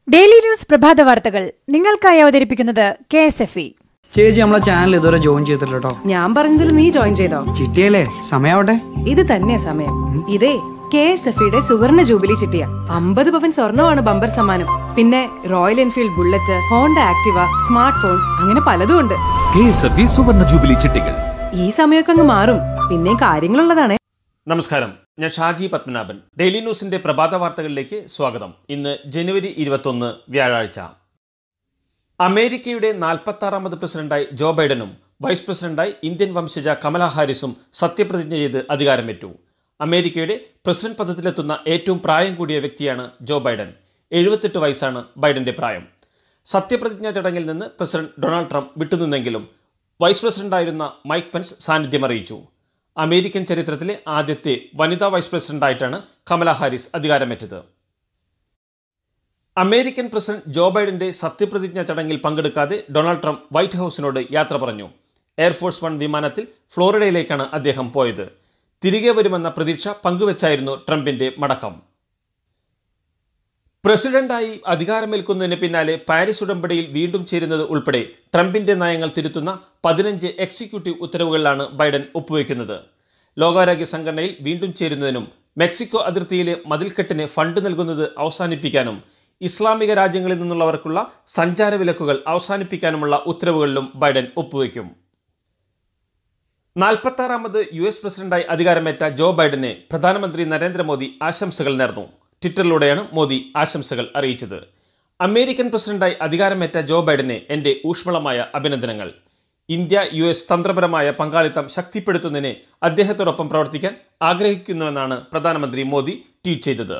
daily news പ്രഭാത വാർത്തകൾ നിങ്ങൾക്കായി അവതരിപ്പിക്കുന്നത് കെ എസ് എഫ് ഇ ചേച്ചി നമ്മളെ ചാനൽ ഇതുവരെ ജോയിൻ ചെയ്തിട്ടില്ല കേട്ടോ ഞാൻ പറഞ്ഞതിൽ നീ ജോയിൻ ചെയ്തോ ചിട്ടിയല്ലേ സമയാവട്ടെ ഇത് തന്നെ സമയം ഇതേ കെ എസ് എഫ് ഇയുടെ സുവർണ ജൂബിലി ചിട്ടിയ അമ്പത് പവൻ സ്വർണമാണ് ബമ്പർ സമ്മാനം പിന്നെ Royal Enfield Bullet Honda Activa smart phones അങ്ങനെ പലതും ഉണ്ട് കെ എസ് എഫ് ഇ സുവർണ ജൂബിലി ചിട്ടികൾ ഈ സമയമൊക്കെ അങ്ങ് മാറും പിന്നെ കാര്യങ്ങളുള്ളതാണേ നമസ്കാരം ഞാൻ ഷാജി പത്മനാഭൻ ഡെയിലി ന്യൂസിന്റെ പ്രഭാത വാർത്തകളിലേക്ക് സ്വാഗതം ഇന്ന് ജനുവരി ഇരുപത്തൊന്ന് വ്യാഴാഴ്ച അമേരിക്കയുടെ നാൽപ്പത്താറാമത് പ്രസിഡന്റായി ജോ ബൈഡനും വൈസ് പ്രസിഡന്റായി ഇന്ത്യൻ വംശജ കമല ഹാരിസും സത്യപ്രതിജ്ഞ ചെയ്ത് അധികാരമേറ്റു അമേരിക്കയുടെ പ്രസിഡന്റ് പദത്തിലെത്തുന്ന ഏറ്റവും പ്രായം കൂടിയ വ്യക്തിയാണ് ജോ ബൈഡൻ എഴുപത്തെട്ട് വയസ്സാണ് ബൈഡന്റെ പ്രായം സത്യപ്രതിജ്ഞാ ചടങ്ങിൽ നിന്ന് പ്രസിഡന്റ് ഡൊണാൾഡ് ട്രംപ് വിട്ടുനിന്നെങ്കിലും വൈസ് പ്രസിഡന്റായിരുന്ന മൈക്ക് പെൻസ് സാന്നിധ്യം അറിയിച്ചു അമേരിക്കൻ ചരിത്രത്തിലെ ആദ്യത്തെ വനിതാ വൈസ് പ്രസിഡന്റായിട്ടാണ് കമല ഹാരിസ് അധികാരമേറ്റത് അമേരിക്കൻ പ്രസിഡന്റ് ജോ ബൈഡന്റെ സത്യപ്രതിജ്ഞാ ചടങ്ങിൽ പങ്കെടുക്കാതെ ഡൊണാൾഡ് ട്രംപ് വൈറ്റ് ഹൗസിനോട് യാത്ര പറഞ്ഞു എയർഫോഴ്സ് വൺ വിമാനത്തിൽ ഫ്ലോറിഡയിലേക്കാണ് അദ്ദേഹം പോയത് തിരികെ വരുമെന്ന പ്രതീക്ഷ പങ്കുവച്ചായിരുന്നു ട്രംപിന്റെ മടക്കം പ്രസിഡന്റായി അധികാരമേൽക്കുന്നതിന് പിന്നാലെ പാരീസ് ഉടമ്പടിയിൽ വീണ്ടും ചേരുന്നത് ഉൾപ്പെടെ ട്രംപിന്റെ നയങ്ങൾ തിരുത്തുന്ന പതിനഞ്ച് എക്സിക്യൂട്ടീവ് ഉത്തരവുകളിലാണ് ബൈഡൻ ഒപ്പുവെക്കുന്നത് ലോകാരോഗ്യ സംഘടനയിൽ വീണ്ടും ചേരുന്നതിനും മെക്സിക്കോ അതിർത്തിയിലെ മതിൽക്കെട്ടിന് ഫണ്ട് നൽകുന്നത് അവസാനിപ്പിക്കാനും ഇസ്ലാമിക രാജ്യങ്ങളിൽ നിന്നുള്ളവർക്കുള്ള സഞ്ചാര വിലക്കുകൾ അവസാനിപ്പിക്കാനുമുള്ള ഉത്തരവുകളിലും ബൈഡൻ ഒപ്പുവെക്കും നാൽപ്പത്താറാമത് യു എസ് പ്രസിഡന്റായി അധികാരമേറ്റ ജോ ബൈഡനെ പ്രധാനമന്ത്രി നരേന്ദ്രമോദി ആശംസകൾ നേർന്നു ട്വിറ്ററിലൂടെയാണ് മോദി ആശംസകൾ അറിയിച്ചത് അമേരിക്കൻ പ്രസിഡന്റായി അധികാരമേറ്റ ജോ ബൈഡനെ എൻ്റെ ഊഷ്മളമായ അഭിനന്ദനങ്ങൾ ഇന്ത്യ യു എസ് തന്ത്രപരമായ പങ്കാളിത്തം ശക്തിപ്പെടുത്തുന്നതിന് അദ്ദേഹത്തോടൊപ്പം പ്രവർത്തിക്കാൻ ആഗ്രഹിക്കുന്നുവെന്നാണ് പ്രധാനമന്ത്രി മോദി ട്വീറ്റ് ചെയ്തത്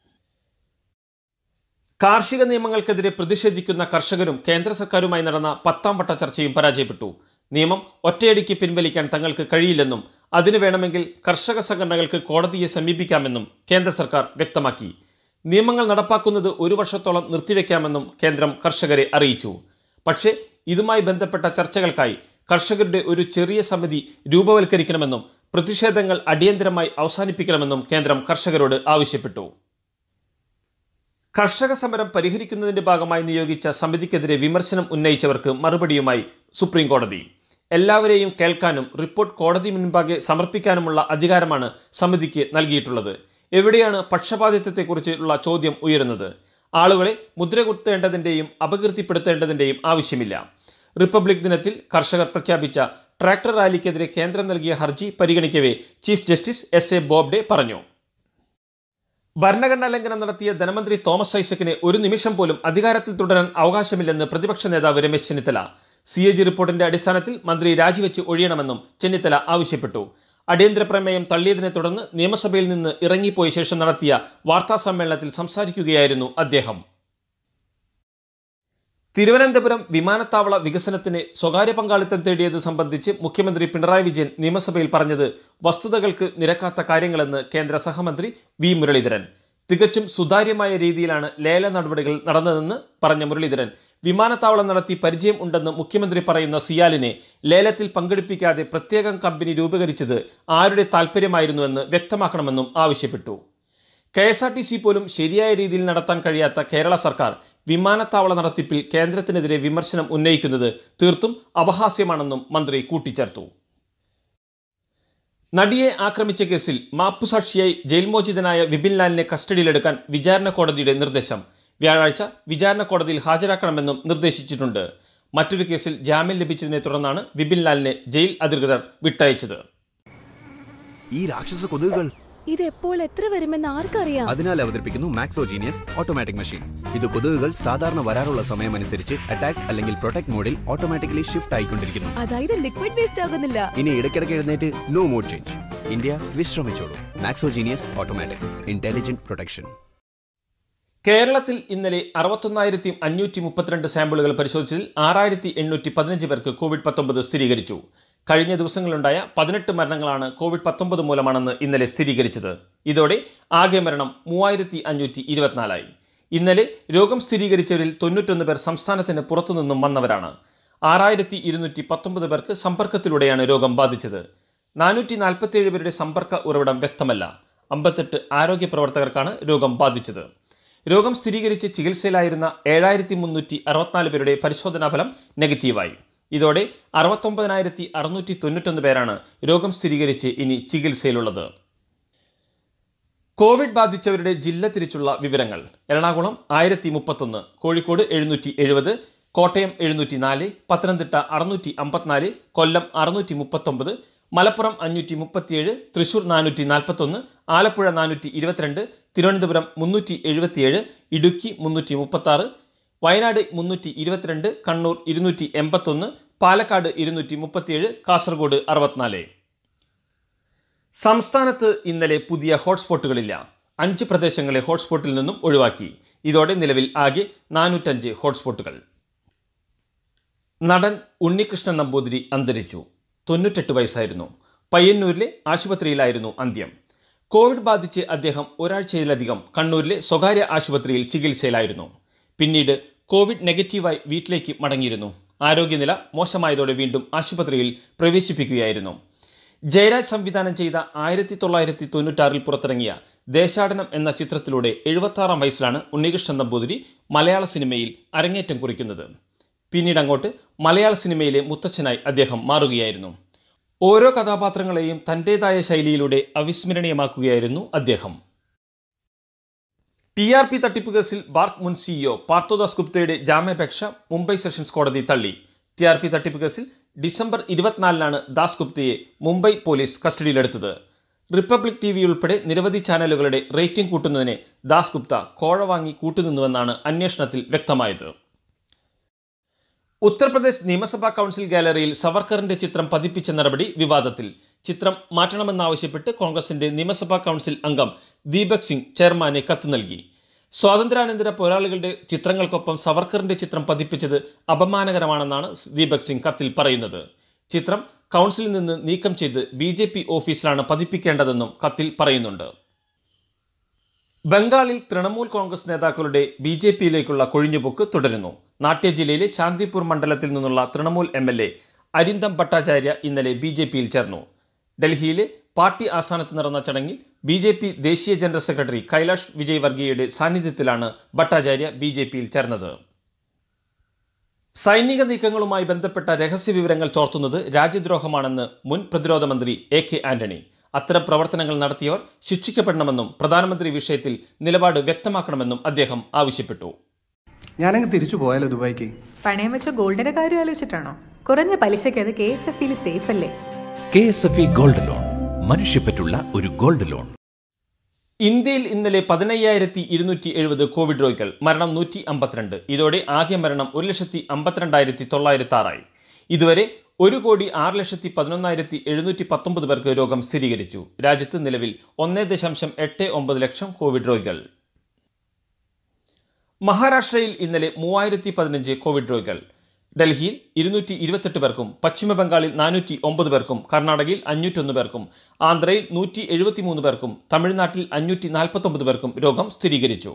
കാർഷിക നിയമങ്ങൾക്കെതിരെ പ്രതിഷേധിക്കുന്ന കർഷകരും കേന്ദ്ര സർക്കാരുമായി നടന്ന പത്താം വട്ട ചർച്ചയും പരാജയപ്പെട്ടു നിയമം ഒറ്റയടിക്ക് പിൻവലിക്കാൻ തങ്ങൾക്ക് കഴിയില്ലെന്നും അതിനു വേണമെങ്കിൽ കർഷക സംഘടനകൾക്ക് കോടതിയെ സമീപിക്കാമെന്നും കേന്ദ്ര സർക്കാർ വ്യക്തമാക്കി നിയമങ്ങൾ നടപ്പാക്കുന്നത് ഒരു വർഷത്തോളം നിർത്തിവെക്കാമെന്നും കേന്ദ്രം കർഷകരെ അറിയിച്ചു പക്ഷേ ഇതുമായി ബന്ധപ്പെട്ട ചർച്ചകൾക്കായി കർഷകരുടെ ഒരു ചെറിയ സമിതി രൂപവൽക്കരിക്കണമെന്നും പ്രതിഷേധങ്ങൾ അടിയന്തരമായി അവസാനിപ്പിക്കണമെന്നും കേന്ദ്രം കർഷകരോട് ആവശ്യപ്പെട്ടു കർഷക സമരം പരിഹരിക്കുന്നതിന്റെ ഭാഗമായി നിയോഗിച്ച സമിതിക്കെതിരെ വിമർശനം ഉന്നയിച്ചവർക്ക് മറുപടിയുമായി സുപ്രീം കോടതി എല്ലാവരെയും കേൾക്കാനും റിപ്പോർട്ട് കോടതി മുൻപാകെ സമർപ്പിക്കാനുമുള്ള അധികാരമാണ് സമിതിക്ക് നൽകിയിട്ടുള്ളത് എവിടെയാണ് പക്ഷപാതിത്വത്തെക്കുറിച്ചുള്ള ചോദ്യം ഉയരുന്നത് ആളുകളെ മുദ്രകുത്തേണ്ടതിൻ്റെയും അപകീർത്തിപ്പെടുത്തേണ്ടതിൻ്റെയും ആവശ്യമില്ല റിപ്പബ്ലിക് ദിനത്തിൽ കർഷകർ പ്രഖ്യാപിച്ച ട്രാക്ടർ റാലിക്കെതിരെ കേന്ദ്രം നൽകിയ ഹർജി പരിഗണിക്കവേ chief justice S A Bobde പറഞ്ഞു ഭരണഘടനാ ലംഘനം നടത്തിയ ധനമന്ത്രി തോമസ് ഐസക്കിന് ഒരു നിമിഷം പോലും അധികാരത്തിൽ തുടരാൻ അവകാശമില്ലെന്ന് പ്രതിപക്ഷ നേതാവ് Ramesh Chennithala C A G റിപ്പോർട്ടിന്റെ അടിസ്ഥാനത്തിൽ മന്ത്രി രാജിവെച്ച് ഒഴിയണമെന്നും ചെന്നിത്തല ആവശ്യപ്പെട്ടു അടിയന്തര പ്രമേയം തള്ളിയതിനെ തുടർന്ന് നിയമസഭയിൽ നിന്ന് ഇറങ്ങിപ്പോയ ശേഷം നടത്തിയ വാർത്താ സമ്മേളനത്തിൽ സംസാരിക്കുകയായിരുന്നു അദ്ദേഹം തിരുവനന്തപുരം വിമാനത്താവള വികസനത്തിന് സ്വകാര്യ പങ്കാളിത്തം തേടിയത് സംബന്ധിച്ച് മുഖ്യമന്ത്രി പിണറായി വിജയൻ നിയമസഭയിൽ പറഞ്ഞത് വസ്തുതകൾക്ക് നിരക്കാത്ത കാര്യങ്ങളെന്ന് കേന്ദ്ര സഹമന്ത്രി വി മുരളീധരൻ തികച്ചും സുതാര്യമായ രീതിയിലാണ് ലേല നടപടികൾ നടന്നതെന്ന് പറഞ്ഞ മുരളീധരൻ വിമാനത്താവളം നടത്തി പരിചയം ഉണ്ടെന്ന് മുഖ്യമന്ത്രി പറയുന്ന സിയാലിനെ ലേലത്തിൽ പങ്കെടുപ്പിക്കാതെ പ്രത്യേകം കമ്പനി രൂപീകരിച്ചത് ആരുടെ താൽപ്പര്യമായിരുന്നുവെന്ന് വ്യക്തമാക്കണമെന്നും ആവശ്യപ്പെട്ടു K S R T C പോലും ശരിയായ രീതിയിൽ നടത്താൻ കഴിയാത്ത കേരള സർക്കാർ വിമാനത്താവള നടത്തിപ്പിൽ കേന്ദ്രത്തിനെതിരെ വിമർശനം ഉന്നയിക്കുന്നത് തീർത്തും അപഹാസ്യമാണെന്നും മന്ത്രി കൂട്ടിച്ചേർത്തു നടിയെ ആക്രമിച്ച കേസിൽ മാപ്പുസാക്ഷിയായി ജയിൽമോചിതനായ വിപിൻ ലാലിനെ കസ്റ്റഡിയിലെടുക്കാൻ വിചാരണ കോടതിയുടെ നിർദ്ദേശം വ്യാഴാഴ്ച വിചാരണ കോടതിയിൽ ഹാജരാക്കണമെന്നും നിർദ്ദേശിച്ചിട്ടുണ്ട് മറ്റൊരു കേസിൽ ജാമ്യം ലഭിച്ചതിനെ തുടർന്നാണ് വിപിൻ ലാലിനെ ജയിൽ അധികൃതർ വിട്ടയച്ചത് ഈ രാക്ഷസ കൊതുകുകൾ ഇത് എപ്പോൾ എത്ര വരുമെന്ന് ആർക്കറിയാം അതിനാൽ അവതരിപ്പിക്കുന്നു മാക്സോ ജീനിയസ് ഓട്ടോമാറ്റിക് മെഷീൻ ഇത് കൊതുകുകൾ സാധാരണ വരാറുള്ള സമയമനുസരിച്ച് അറ്റാക്ക് അല്ലെങ്കിൽ പ്രൊട്ടക്ട് മോഡിൽ ഓട്ടോമാറ്റിക്കലി ഷിഫ്റ്റ് ആയിക്കൊണ്ടിരിക്കുന്നു അതായത് ലിക്വിഡ് വേസ്റ്റ് ആകുന്നില്ല ഇനി ഇടയ്ക്കിടയ്ക്ക് എഴുന്നേറ്റ് നോ മോഡ് ചേഞ്ച് ഇന്ത്യ വിശ്രമിച്ചോളൂ Maxo genius automatic intelligent protection കേരളത്തിൽ ഇന്നലെ അറുപത്തൊന്നായിരത്തി അഞ്ഞൂറ്റി മുപ്പത്തിരണ്ട് സാമ്പിളുകൾ പരിശോധിച്ചതിൽ ആറായിരത്തി എണ്ണൂറ്റി പതിനഞ്ച് പേർക്ക് കോവിഡ് പത്തൊമ്പത് സ്ഥിരീകരിച്ചു കഴിഞ്ഞ ദിവസങ്ങളിലുണ്ടായ പതിനെട്ട് മരണങ്ങളാണ് കോവിഡ് പത്തൊമ്പത് മൂലമാണെന്ന് ഇന്നലെ സ്ഥിരീകരിച്ചത് ഇതോടെ ആകെ മരണം മൂവായിരത്തി അഞ്ഞൂറ്റി ഇരുപത്തിനാലായി ഇന്നലെ രോഗം സ്ഥിരീകരിച്ചവരിൽ തൊണ്ണൂറ്റൊന്ന് പേർ സംസ്ഥാനത്തിന് പുറത്തുനിന്നും വന്നവരാണ് ആറായിരത്തി ഇരുന്നൂറ്റി പത്തൊമ്പത് പേർക്ക് സമ്പർക്കത്തിലൂടെയാണ് രോഗം ബാധിച്ചത് നാനൂറ്റി നാൽപ്പത്തിയേഴ് പേരുടെ സമ്പർക്ക ഉറവിടം വ്യക്തമല്ല അമ്പത്തെട്ട് ആരോഗ്യ പ്രവർത്തകർക്കാണ് രോഗം ബാധിച്ചത് രോഗം സ്ഥിരീകരിച്ച് ചികിത്സയിലായിരുന്ന ഏഴായിരത്തി മുന്നൂറ്റി അറുപത്തിനാല് പേരുടെ പരിശോധനാ ഫലം നെഗറ്റീവായി ഇതോടെ അറുപത്തൊമ്പതിനായിരത്തി അറുന്നൂറ്റി തൊണ്ണൂറ്റൊന്ന് പേരാണ് രോഗം സ്ഥിരീകരിച്ച് ഇനി ചികിത്സയിലുള്ളത് കോവിഡ് ബാധിച്ചവരുടെ ജില്ല തിരിച്ചുള്ള വിവരങ്ങൾ എറണാകുളം ആയിരത്തി മുപ്പത്തൊന്ന് കോഴിക്കോട് എഴുന്നൂറ്റി എഴുപത് കോട്ടയം എഴുന്നൂറ്റി നാല് പത്തനംതിട്ട അറുന്നൂറ്റി അമ്പത്തിനാല് കൊല്ലം അറുന്നൂറ്റി മുപ്പത്തൊമ്പത് മലപ്പുറം അഞ്ഞൂറ്റി മുപ്പത്തിയേഴ് തൃശൂർ നാനൂറ്റി നാൽപ്പത്തൊന്ന് ആലപ്പുഴ നാനൂറ്റി ഇരുപത്തിരണ്ട് തിരുവനന്തപുരം മുന്നൂറ്റി എഴുപത്തിയേഴ് ഇടുക്കി മുന്നൂറ്റി മുപ്പത്താറ് വയനാട് മുന്നൂറ്റി ഇരുപത്തിരണ്ട് കണ്ണൂർ ഇരുന്നൂറ്റി എൺപത്തൊന്ന് പാലക്കാട് ഇരുന്നൂറ്റി മുപ്പത്തിയേഴ് കാസർഗോഡ് അറുപത്തിനാല് സംസ്ഥാനത്ത് ഇന്നലെ പുതിയ ഹോട്ട്സ്പോട്ടുകളില്ല അഞ്ച് പ്രദേശങ്ങളെ ഹോട്ട്സ്പോട്ടിൽ നിന്നും ഒഴിവാക്കി ഇതോടെ നിലവിൽ ആകെ നാനൂറ്റഞ്ച് ഹോട്ട്സ്പോട്ടുകൾ നടൻ ഉണ്ണികൃഷ്ണൻ നമ്പൂതിരി അന്തരിച്ചു തൊണ്ണൂറ്റെട്ട് വയസ്സായിരുന്നു പയ്യന്നൂരിലെ ആശുപത്രിയിലായിരുന്നു അന്ത്യം കോവിഡ് ബാധിച്ച് അദ്ദേഹം ഒരാഴ്ചയിലധികം കണ്ണൂരിലെ സ്വകാര്യ ആശുപത്രിയിൽ ചികിത്സയിലായിരുന്നു പിന്നീട് കോവിഡ് നെഗറ്റീവായി വീട്ടിലേക്ക് മടങ്ങിയിരുന്നു ആരോഗ്യനില മോശമായതോടെ വീണ്ടും ആശുപത്രിയിൽ പ്രവേശിപ്പിക്കുകയായിരുന്നു ജയരാജ് സംവിധാനം ചെയ്ത ആയിരത്തി തൊള്ളായിരത്തി തൊണ്ണൂറ്റാറിൽ പുറത്തിറങ്ങിയ ദേശാടനം എന്ന ചിത്രത്തിലൂടെ എഴുപത്താറാം വയസ്സിലാണ് ഉണ്ണികൃഷ്ണൻ നമ്പൂതിരി മലയാള സിനിമയിൽ അരങ്ങേറ്റം കുറിക്കുന്നത് പിന്നീട് അങ്ങോട്ട് മലയാള സിനിമയിലെ മുത്തച്ഛനായി അദ്ദേഹം മാറുകയായിരുന്നു ഓരോ കഥാപാത്രങ്ങളെയും തൻ്റെതായ ശൈലിയിലൂടെ അവിസ്മരണീയമാക്കുകയായിരുന്നു അദ്ദേഹം ടി ആർ പി തട്ടിപ്പ് കേസിൽ ബാർക്ക് മുൻ സിഇഒ പാർത്ഥോദാസ് ഗുപ്തയുടെ ജാമ്യാപേക്ഷ മുംബൈ സെഷൻസ് കോടതി തള്ളി ടി ആർ പി തട്ടിപ്പ് കേസിൽ ഡിസംബർ ഇരുപത്തിനാലിനാണ് ദാസ് ഗുപ്തയെ മുംബൈ പോലീസ് കസ്റ്റഡിയിലെടുത്തത് റിപ്പബ്ലിക് ടി വി ഉൾപ്പെടെ നിരവധി ചാനലുകളുടെ റേറ്റിംഗ് കൂട്ടുന്നതിന് ദാസ് ഗുപ്ത കോഴ വാങ്ങി കൂട്ടുനിന്നുവെന്നാണ് അന്വേഷണത്തിൽ വ്യക്തമായത് ഉത്തർപ്രദേശ് നിയമസഭാ കൗൺസിൽ ഗാലറിയിൽ സവർക്കറിന്റെ ചിത്രം പതിപ്പിച്ച നടപടി വിവാദത്തിൽ ചിത്രം മാറ്റണമെന്നാവശ്യപ്പെട്ട് കോൺഗ്രസിന്റെ നിയമസഭാ കൗൺസിൽ അംഗം ദീപക് സിംഗ് ചെയർമാനെ കത്ത് നൽകി സ്വാതന്ത്ര്യാനന്തര പോരാളികളുടെ ചിത്രങ്ങൾക്കൊപ്പം സവർക്കറിന്റെ ചിത്രം പതിപ്പിച്ചത് അപമാനകരമാണെന്നാണ് ദീപക് സിംഗ് കത്തിൽ പറയുന്നത് ചിത്രം കൗൺസിലിൽ നിന്ന് നീക്കം ചെയ്ത് ബി ജെ പി ഓഫീസിലാണ് പതിപ്പിക്കേണ്ടതെന്നും കത്തിൽ പറയുന്നുണ്ട് ബംഗാളിൽ തൃണമൂൽ കോൺഗ്രസ് നേതാക്കളുടെ ബി ജെ പിയിലേക്കുള്ള കൊഴിഞ്ഞുപോക്ക് തുടരുന്നു നാട്യ ജില്ലയിലെ ശാന്തിപൂർ മണ്ഡലത്തിൽ നിന്നുള്ള Trinamool M L A Arindam Bhattacharya ഇന്നലെ ബി ജെ പിയിൽ ചേർന്നു ഡൽഹിയിലെ പാർട്ടി ആസ്ഥാനത്ത് നടന്ന ചടങ്ങിൽ ബി ജെ പി ദേശീയ ജനറൽ സെക്രട്ടറി കൈലാഷ് വിജയ് വർഗീയയുടെ സാന്നിധ്യത്തിലാണ് ഭട്ടാചാര്യ ബി ജെ പിയിൽ ചേർന്നത് സൈനിക നീക്കങ്ങളുമായി ബന്ധപ്പെട്ട രഹസ്യ വിവരങ്ങൾ ചോർത്തുന്നത് രാജ്യദ്രോഹമാണെന്ന് മുൻ പ്രതിരോധ മന്ത്രി എ കെ ആന്റണി അത്തരം പ്രവർത്തനങ്ങൾ നടത്തിയവർ ശിക്ഷിക്കപ്പെടണമെന്നും പ്രധാനമന്ത്രി വിഷയത്തിൽ നിലപാട് വ്യക്തമാക്കണമെന്നും അദ്ദേഹം ആവശ്യപ്പെട്ടു ഞാനങ്ങ് തിരിച്ചു പോയാലോ ദുബായിക്ക് പണയം വെച്ച ഗോൾഡിന്റെ കാര്യം ആലോചിച്ചിട്ടാണോ കുറഞ്ഞ പലിശയ്ക്ക് അത് കെ എസ് എഫ് ഇയിൽ സേഫ് അല്ലേ K S F E gold loan മനുഷ്യപ്പറ്റുള്ള ഒരു ഗോൾഡ് ലോൺ ഇന്ത്യയിൽ ഇന്നലെ പതിനയ്യായിരത്തി ഇരുന്നൂറ്റി എഴുപത് കോവിഡ് രോഗികൾ മരണം നൂറ്റി അമ്പത്തിരണ്ട് ഇതോടെ ആകെ മരണം ഒരു ലക്ഷത്തി അമ്പത്തിരണ്ടായിരത്തി തൊള്ളായിരത്തി ആറായി ഇതുവരെ ഒരു കോടി ആറ് ലക്ഷത്തി പതിനൊന്നായിരത്തി എഴുന്നൂറ്റി പത്തൊമ്പത് പേർക്ക് രോഗം സ്ഥിരീകരിച്ചു രാജ്യത്ത് നിലവിൽ ഒന്നേ ദശാംശം എട്ട് ഒമ്പത് ലക്ഷം കോവിഡ് രോഗികൾ മഹാരാഷ്ട്രയിൽ ഇന്നലെ മൂവായിരത്തി പതിനഞ്ച് കോവിഡ് രോഗികൾ ഡൽഹിയിൽ ഇരുന്നൂറ്റി ഇരുപത്തെട്ട് പേർക്കും പശ്ചിമ ബംഗാളിൽ നാനൂറ്റി ഒമ്പത് പേർക്കും കർണാടകയിൽ അഞ്ഞൂറ്റൊന്ന് പേർക്കും ആന്ധ്രയിൽ നൂറ്റി എഴുപത്തിമൂന്ന് പേർക്കും തമിഴ്നാട്ടിൽ അഞ്ഞൂറ്റി നാൽപ്പത്തൊമ്പത് പേർക്കും രോഗം സ്ഥിരീകരിച്ചു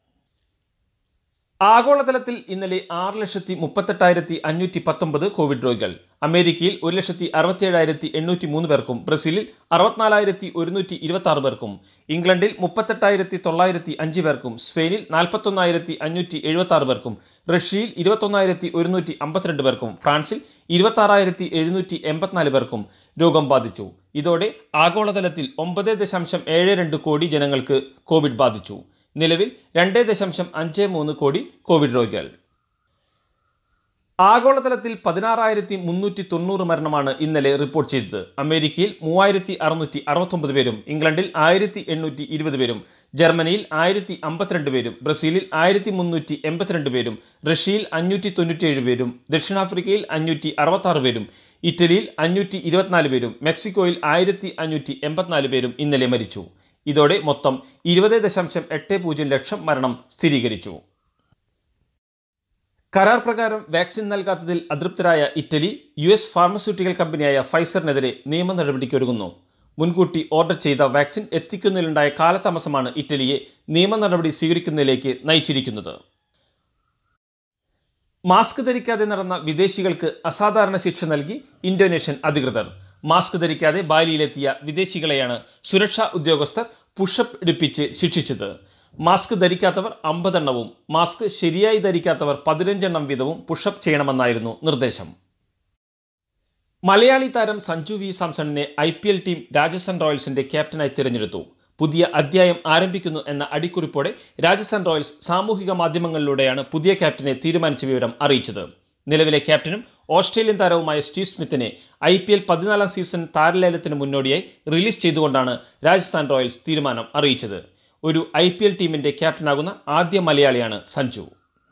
ആഗോളതലത്തിൽ ഇന്നലെ ആറ് ലക്ഷത്തി മുപ്പത്തെട്ടായിരത്തി അഞ്ഞൂറ്റി പത്തൊമ്പത് കോവിഡ് രോഗികൾ അമേരിക്കയിൽ ഒരു ലക്ഷത്തി അറുപത്തിയേഴായിരത്തി എണ്ണൂറ്റി മൂന്ന് പേർക്കും ബ്രസീലിൽ അറുപത്തിനാലായിരത്തി ഒരുന്നൂറ്റി ഇരുപത്തി ആറ് പേർക്കും ഇംഗ്ലണ്ടിൽ മുപ്പത്തെട്ടായിരത്തി തൊള്ളായിരത്തി അഞ്ച് പേർക്കും സ്പെയിനിൽ നാൽപ്പത്തൊന്നായിരത്തി അഞ്ഞൂറ്റി എഴുപത്തി ആറ് പേർക്കും റഷ്യയിൽ ഇരുപത്തൊന്നായിരത്തി ഒരുന്നൂറ്റി അമ്പത്തിരണ്ട് പേർക്കും ഫ്രാൻസിൽ ഇരുപത്താറായിരത്തി എഴുന്നൂറ്റി എൺപത്തിനാല് പേർക്കും രോഗം ബാധിച്ചു ഇതോടെ ആഗോളതലത്തിൽ ഒമ്പത് ദശാംശം ഏഴ് രണ്ട് കോടി ജനങ്ങൾക്ക് കോവിഡ് ബാധിച്ചു നിലവിൽ രണ്ട് ദശാംശം അഞ്ച് മൂന്ന് കോടി കോവിഡ് രോഗികൾ ആഗോളതലത്തിൽ പതിനാറായിരത്തി മുന്നൂറ്റി തൊണ്ണൂറ് മരണമാണ് ഇന്നലെ റിപ്പോർട്ട് ചെയ്തത് അമേരിക്കയിൽ മൂവായിരത്തി അറുന്നൂറ്റി അറുപത്തൊമ്പത് പേരും ഇംഗ്ലണ്ടിൽ ആയിരത്തി എണ്ണൂറ്റി ഇരുപത് പേരും ജർമ്മനിയിൽ ആയിരത്തി അമ്പത്തിരണ്ട് പേരും ബ്രസീലിൽ ആയിരത്തി മുന്നൂറ്റി എൺപത്തിരണ്ട് പേരും റഷ്യയിൽ അഞ്ഞൂറ്റി തൊണ്ണൂറ്റിയേഴ് പേരും ദക്ഷിണാഫ്രിക്കയിൽ അഞ്ഞൂറ്റി അറുപത്താറ് പേരും ഇറ്റലിയിൽ അഞ്ഞൂറ്റി ഇരുപത്തിനാല് പേരും മെക്സിക്കോയിൽ ആയിരത്തി അഞ്ഞൂറ്റി എൺപത്തിനാല് പേരും ഇന്നലെ മരിച്ചു ഇതോടെ മൊത്തം ഇരുപത് ദശാംശം എട്ട് പൂജ്യം ലക്ഷം മരണം സ്ഥിരീകരിച്ചു കരാർ പ്രകാരം വാക്സിൻ നൽകാത്തതിൽ അതൃപ്തരായ ഇറ്റലി യു എസ് ഫാർമസ്യൂട്ടിക്കൽ കമ്പനിയായ ഫൈസറിനെതിരെ നിയമ നടപടിക്കൊരുങ്ങുന്നു മുൻകൂട്ടി ഓർഡർ ചെയ്ത വാക്സിൻ എത്തിക്കുന്നതിലുണ്ടായ കാലതാമസമാണ് ഇറ്റലിയെ നിയമ നടപടി സ്വീകരിക്കുന്നതിലേക്ക് നയിച്ചിരിക്കുന്നത് മാസ്ക് ധരിക്കാതെ നടന്ന വിദേശികൾക്ക് അസാധാരണ ശിക്ഷ നൽകി ഇന്തോനേഷ്യൻ അധികൃതർ മാസ്ക് ധരിക്കാതെ ബാലിയിലെത്തിയ വിദേശികളെയാണ് സുരക്ഷാ ഉദ്യോഗസ്ഥർ പുഷപ്പ് ഇടിപ്പിച്ച് ശിക്ഷിച്ചത് മാസ്ക് ധരിക്കാത്തവർ അമ്പതെണ്ണവും മാസ്ക് ശരിയായി ധരിക്കാത്തവർ പതിനഞ്ചെണ്ണം വീതവും പുഷപ്പ് ചെയ്യണമെന്നായിരുന്നു നിർദ്ദേശം മലയാളി താരം സഞ്ജു വി സാംസണിനെ I P L team Rajasthan റോയൽസിന്റെ ക്യാപ്റ്റനായി തിരഞ്ഞെടുത്തു പുതിയ അധ്യായം ആരംഭിക്കുന്നു എന്ന അടിക്കുറിപ്പോടെ രാജസ്ഥാൻ റോയൽസ് സാമൂഹിക മാധ്യമങ്ങളിലൂടെയാണ് പുതിയ ക്യാപ്റ്റനെ തീരുമാനിച്ച വിവരം അറിയിച്ചത് നിലവിലെ ക്യാപ്റ്റനും ഓസ്ട്രേലിയൻ താരവുമായ സ്റ്റീവ് സ്മിത്തിനെ ഐ പി എൽ പതിനാലാം സീസൺ താരലേലത്തിന് മുന്നോടിയായി റിലീസ് ചെയ്തുകൊണ്ടാണ് രാജസ്ഥാൻ റോയൽസ് തീരുമാനം അറിയിച്ചത് ഒരു ഐ പി എൽ ടീമിന്റെ ക്യാപ്റ്റനാകുന്ന ആദ്യ മലയാളിയാണ് സഞ്ജു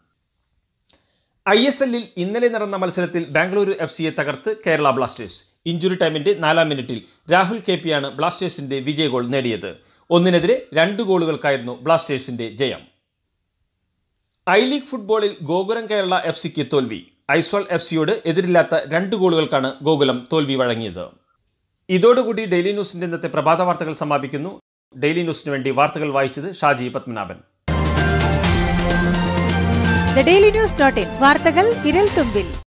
ഐ എസ് എല്ലിൽ ഇന്നലെ നടന്ന മത്സരത്തിൽ ബാംഗ്ലൂരു എഫ് സിയെ തകർത്ത് കേരള ബ്ലാസ്റ്റേഴ്സ് ഇഞ്ചുറി ടൈമിന്റെ നാലാം മിനിറ്റിൽ രാഹുൽ കെ പിയാണ് ബ്ലാസ്റ്റേഴ്സിന്റെ വിജയ ഗോൾ നേടിയത് ഒന്നിനെതിരെ രണ്ട് ഗോളുകൾക്കായിരുന്നു ബ്ലാസ്റ്റേഴ്സിന്റെ ജയം ഐ ലീഗ് ഫുട്ബോളിൽ ഗോകുലം കേരള എഫ് സിക്ക് തോൽവി ഐസ്വാൾ എഫ് സിയോട് എതിരില്ലാത്ത രണ്ട് ഗോളുകൾക്കാണ് ഗോകുലം തോൽവി വഴങ്ങിയത് ഇതോടുകൂടി ഡെയിലി ന്യൂസിന്റെ ഇന്നത്തെ പ്രഭാത വാർത്തകൾ സമാപിക്കുന്നു ഡെയിലി ന്യൂസിന് വേണ്ടി വാർത്തകൾ വായിച്ചത് Shaji Padmanabhan the Daily News dot in വാർത്തകൾ വിരൽ തുമ്പിൽ